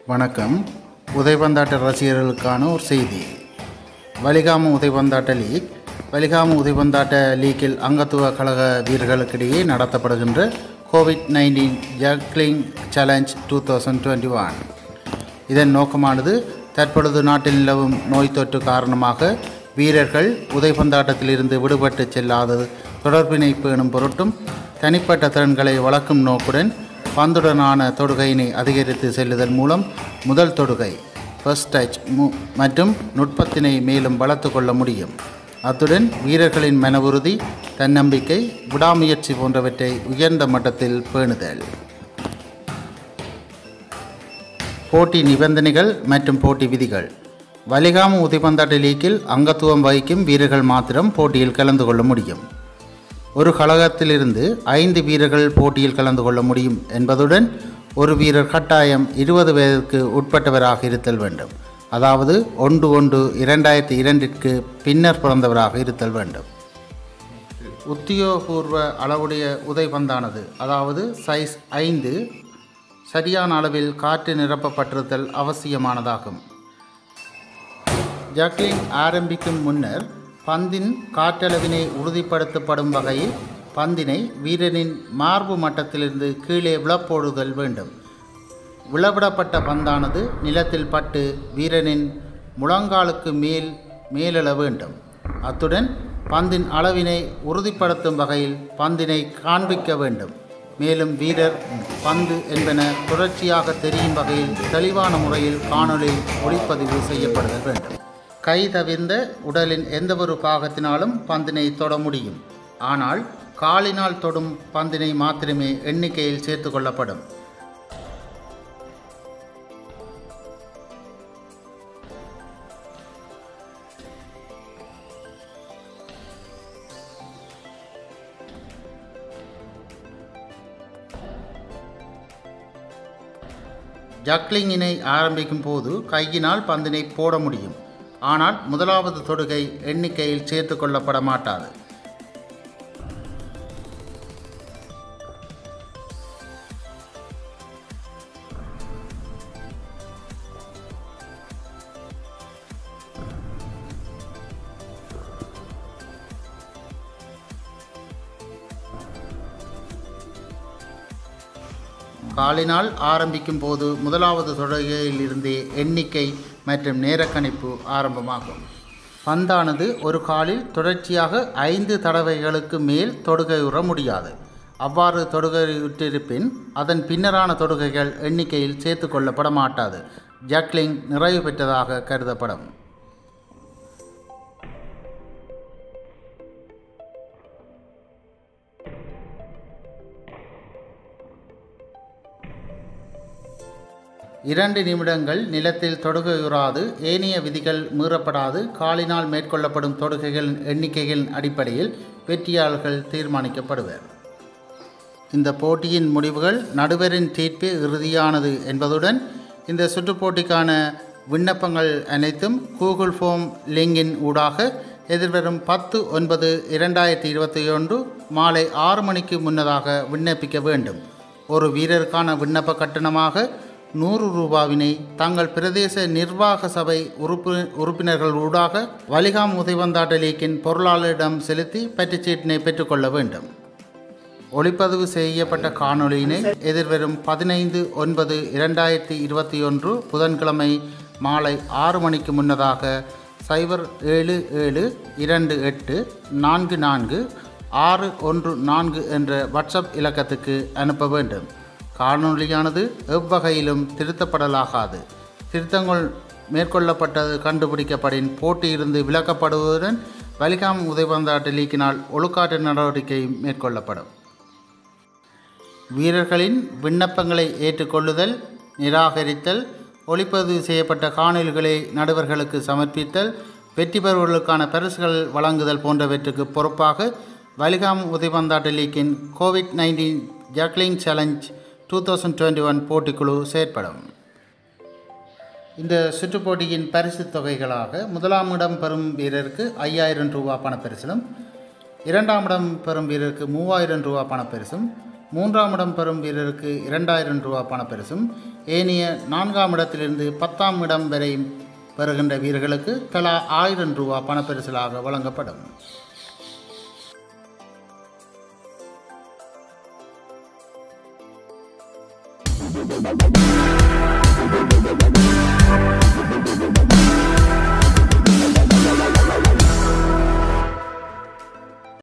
வணக்கம் உதைபந்தாட்ட ரசிகர்களுக்கான ஒரு செய்தி வலிகாம உதைபந்தாட்ட லீக் வலிகாம உதைபந்தாட்ட லீக்கில் அங்கத்துவ கழக வீரர்களுக்கிடையே நடத்தப்படுகின்ற Covid nineteen juggling challenge two thousand twenty one இதன் நோக்கமானது தற்பொழுது நாட்டில் நிலவும் நோய் தொற்று காரணமாக வீரர்கள் உதைபந்தாட்டத்திலிருந்து விடுபட்டு செல்லாதது தொடர்பினை பேணும் பொருட்டும் தனிப்பட்ட திறன்களை வளர்க்கும் நோக்குடன் பந்துடனான தொடுகையினை அதிகரித்து செல்லுதல் மூலம் முதல் தொடுகை ஃபர்ஸ்ட் டச் மற்றும் நுட்பத்தினை மேலும் வளர்த்து கொள்ள முடியும் அத்துடன் வீரர்களின் மன உறுதி தன்னம்பிக்கை விடாமுயற்சி போன்றவற்றை உயர்ந்த மட்டத்தில் பேணுதல் போட்டி நிபந்தனைகள் மற்றும் போட்டி விதிகள் வலிகாம உதைபந்தாட்ட லீக்கில் அங்கத்துவம் வகிக்கும் வீரர்கள் மாத்திரம் போட்டியில் கலந்து கொள்ள முடியும் ஒரு கழகத்திலிருந்து ஐந்து வீரர்கள் போட்டியில் கலந்து கொள்ள முடியும் என்பதுடன் ஒரு வீரர் கட்டாயம் இருபது வயதிற்கு உட்பட்டவராக இருத்தல் வேண்டும் அதாவது ஒன்று ஒன்று இரண்டாயிரத்தி இரண்டிற்கு பின்னர் பிறந்தவராக இருத்தல் வேண்டும் உத்தியோகபூர்வ அளவுடைய உதைபந்தானது அதாவது சைஸ் ஐந்து சரியான அளவில் காற்று நிரப்பப்பட்டிருத்தல் அவசியமானதாகும் ஜக்லிங் ஆரம்பிக்கும் முன்னர் பந்தின் காற்றளவினை உறுதிப்படுத்தப்படும் வகையில் பந்தினை வீரனின் மார்பு மட்டத்திலிருந்து கீழே விழப்போடுதல் வேண்டும் விளவிடப்பட்ட பந்தானது நிலத்தில் பட்டு வீரனின் முழங்காலுக்கு மேல் மேலெழ வேண்டும் அத்துடன் பந்தின் அளவினை உறுதிப்படுத்தும் வகையில் பந்தினை காண்பிக்க வேண்டும் மேலும் வீரர் பந்து என்பன தொடர்ச்சியாக தெரியும் வகையில் தெளிவான முறையில் காணொளி ஒளிப்பதிவு செய்யப்படுதல் வேண்டும் கை தவிர்ந்த உடலின் எந்தவொரு பாகத்தினாலும் பந்தினை தொட முடியும் ஆனால் காலினால் தொடும் பந்தினை மாத்திரமே எண்ணிக்கையில் சேர்த்து கொள்ளப்படும் ஜக்லிங்கினை ஆரம்பிக்கும் போது கையினால் பந்தினை போட முடியும் ஆனால் முதலாவது தொடுகை எண்ணிக்கையில் சேர்த்து கொள்ளப்பட மாட்டாது காலினால் ஆரம்பிக்கும் போது முதலாவது தொடுகையிலிருந்தே எண்ணிக்கை மற்றும் நேரக்கணிப்பு ஆரம்பமாகும் பந்தானது ஒரு காலில் தொடர்ச்சியாக ஐந்து தடவைகளுக்கு மேல் தொடுகையுற முடியாது அவ்வாறு தொடுகையுற்றிருப்பின் அதன் பின்னரான தொடுகைகள் எண்ணிக்கையில் சேர்த்து கொள்ளப்பட மாட்டாது ஜக்லிங் நிறைவு பெற்றதாக கருதப்படும் இரண்டு நிமிடங்கள் நிலத்தில் தொடுகையுறாது ஏனைய விதிகள் மீறப்படாது காலினால் மேற்கொள்ளப்படும் தொடுகைகள் எண்ணிக்கைகளின் அடிப்படையில் வெற்றியாளர்கள் தீர்மானிக்கப்படுவர் இந்த போட்டியின் முடிவுகள் நடுவரின் தீர்ப்பே இறுதியானது என்பதுடன் இந்த சுற்றுப்போட்டிக்கான விண்ணப்பங்கள் அனைத்தும் கூகுள் ஃபோம் லிங்கின் ஊடாக எதிர்வரும் பத்து ஒன்பது இரண்டாயிரத்தி இருபத்தி ஒன்று மாலை ஆறு மணிக்கு முன்னதாக விண்ணப்பிக்க வேண்டும் ஒரு வீரருக்கான விண்ணப்ப கட்டணமாக நூறு ரூபாவினை தங்கள் பிரதேச நிர்வாக சபை உறுப்பு உறுப்பினர்கள் ஊடாக வலிகாம் உதைவந்தாட்ட லீக்கின் பொருளாளரிடம் செலுத்தி பற்றுச்சீட்டினை பெற்றுக்கொள்ள வேண்டும் ஒளிப்பதிவு செய்யப்பட்ட காணொளியினை எதிர்வரும் பதினைந்து ஒன்பது இரண்டாயிரத்தி இருபத்தி ஒன்று புதன்கிழமை மாலை ஆறு மணிக்கு முன்னதாக சைபர் ஏழு ஏழு இரண்டு எட்டு நான்கு நான்கு ஆறு ஒன்று நான்கு என்ற வாட்ஸ்அப் இலக்கத்துக்கு அனுப்ப வேண்டும் காணொளியானது எவ்வகையிலும் திருத்தப்படலாகாது திருத்தங்கள் மேற்கொள்ளப்பட்டது கண்டுபிடிக்கப்படின் போட்டியிலிருந்து விலக்கப்படுவதுடன் வலிகாம் உதயபந்தாட்ட லீக்கினால் ஒழுக்காற்று நடவடிக்கை மேற்கொள்ளப்படும் வீரர்களின் விண்ணப்பங்களை ஏற்றுக்கொள்ளுதல் நிராகரித்தல் ஒளிப்பதிவு செய்யப்பட்ட காணொலிகளை நடுவர்களுக்கு சமர்ப்பித்தல் வெற்றி பெறுவர்களுக்கான பரிசுகள் வழங்குதல் போன்றவற்றுக்கு பொறுப்பாக வலிகாம் உதயபந்தாட்ட லீக்கின் Covid nineteen juggling challenge two thousand twenty one போட்டிக்குழு செயற்படும் இந்த சுற்றுப்போட்டியின் பரிசு தொகைகளாக முதலாம் இடம் பெறும் வீரருக்கு ஐயாயிரம் ரூபா பணப்பரிசிலும் இரண்டாம் இடம் பெறும் வீரருக்கு மூவாயிரம் ரூபா பணப்பரிசும் மூன்றாம் இடம் பெறும் வீரருக்கு இரண்டாயிரம் ரூபா பணப்பரிசும் ஏனைய நான்காம் இடத்திலிருந்து பத்தாம் இடம் வரை பெறுகின்ற வீரர்களுக்கு தலா ஆயிரம் ரூபா பணப்பரிசலாக வழங்கப்படும்